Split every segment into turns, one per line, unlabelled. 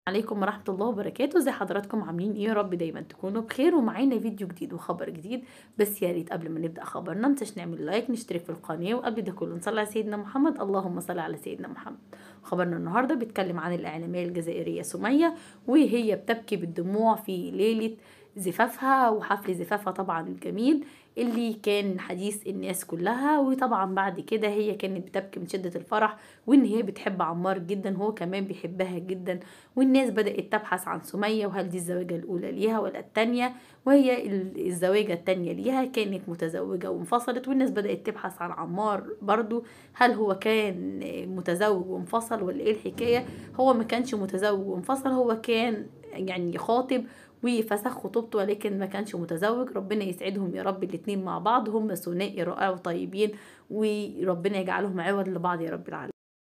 عليكم ورحمة الله وبركاته ازي حضراتكم عاملين ايه يا رب دايما تكونوا بخير ومعانا فيديو جديد وخبر جديد بس يا ريت قبل ما نبدأ خبرنا متنساش نعمل لايك نشترك في القناة وقبل ده كله نصلي على سيدنا محمد اللهم صل على سيدنا محمد خبرنا النهاردة بيتكلم عن الإعلامية الجزائرية سمية وهي بتبكي بالدموع في ليلة زفافها وحفل زفافها طبعا الجميل اللي كان حديث الناس كلها وطبعا بعد كده هي كانت بتبكي من شدة الفرح وان هي بتحب عمار جدا هو كمان بيحبها جدا والناس بدأت تبحث عن سمية وهل دي الزواجة الأولى ليها ولا التانية وهي الزواجة التانية ليها كانت متزوجة وانفصلت والناس بدأت تبحث عن عمار برضو هل هو كان متزوج وانفصل ولا ايه الحكاية هو ما كانش متزوج وانفصل هو كان يعني خاطب وفسخ خطوبته ولكن ما كانش متزوج ربنا يسعدهم يا رب الاتنين مع بعض هم ثنائي رائع وطيبين وربنا يجعلهم عوض لبعض يا رب العالمين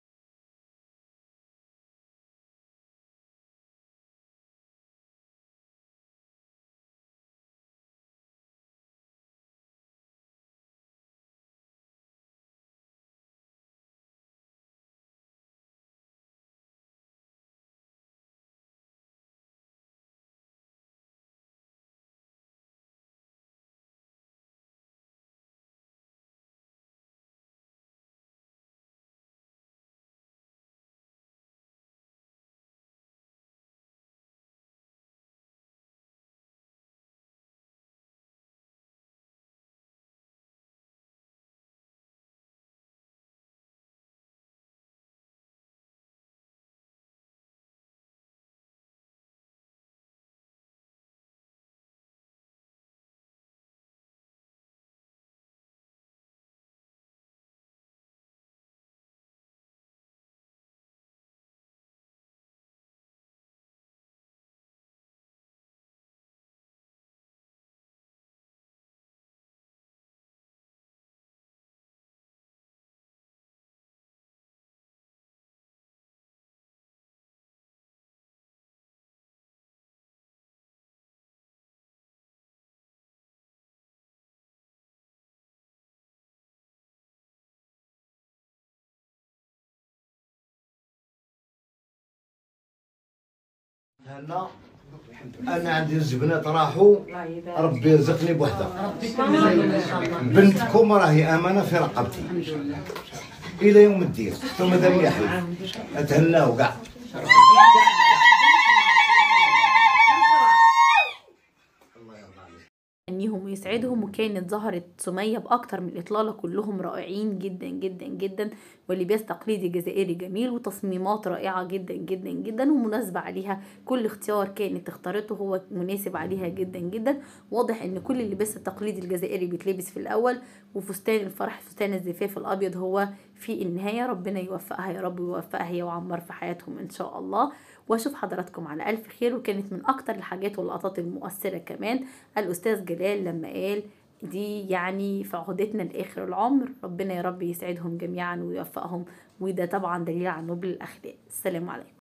هلا انا عندي الزبنات راحوا ربي يرزقني بوحده بنتكم راهي امانه في رقبتي الى يوم الدين ثم ماذا يحيي اتهناو كاع
يهنيهم ويسعدهم وكانت ظهرت سمية بأكتر من إطلالة كلهم رائعين جدا جدا جدا ولباس تقليدي جزائري جميل وتصميمات رائعة جدا جدا جدا ومناسبة عليها كل اختيار كانت اختارته هو مناسب عليها جدا جدا واضح ان كل اللباس التقليدي الجزائري بيتلبس في الأول وفستان الفرح فستان الزفاف الأبيض هو في النهاية ربنا يوفقها يا رب ويوفقها هي وعمار في حياتهم إن شاء الله واشوف حضراتكم على ألف خير وكانت من أكتر الحاجات واللقطات المؤثرة كمان الأستاذ جلال لما قال دي يعني في عهدتنا لآخر العمر ربنا يا رب يسعدهم جميعا ويوفقهم وده طبعا دليل على نبل الأخلاق السلام عليكم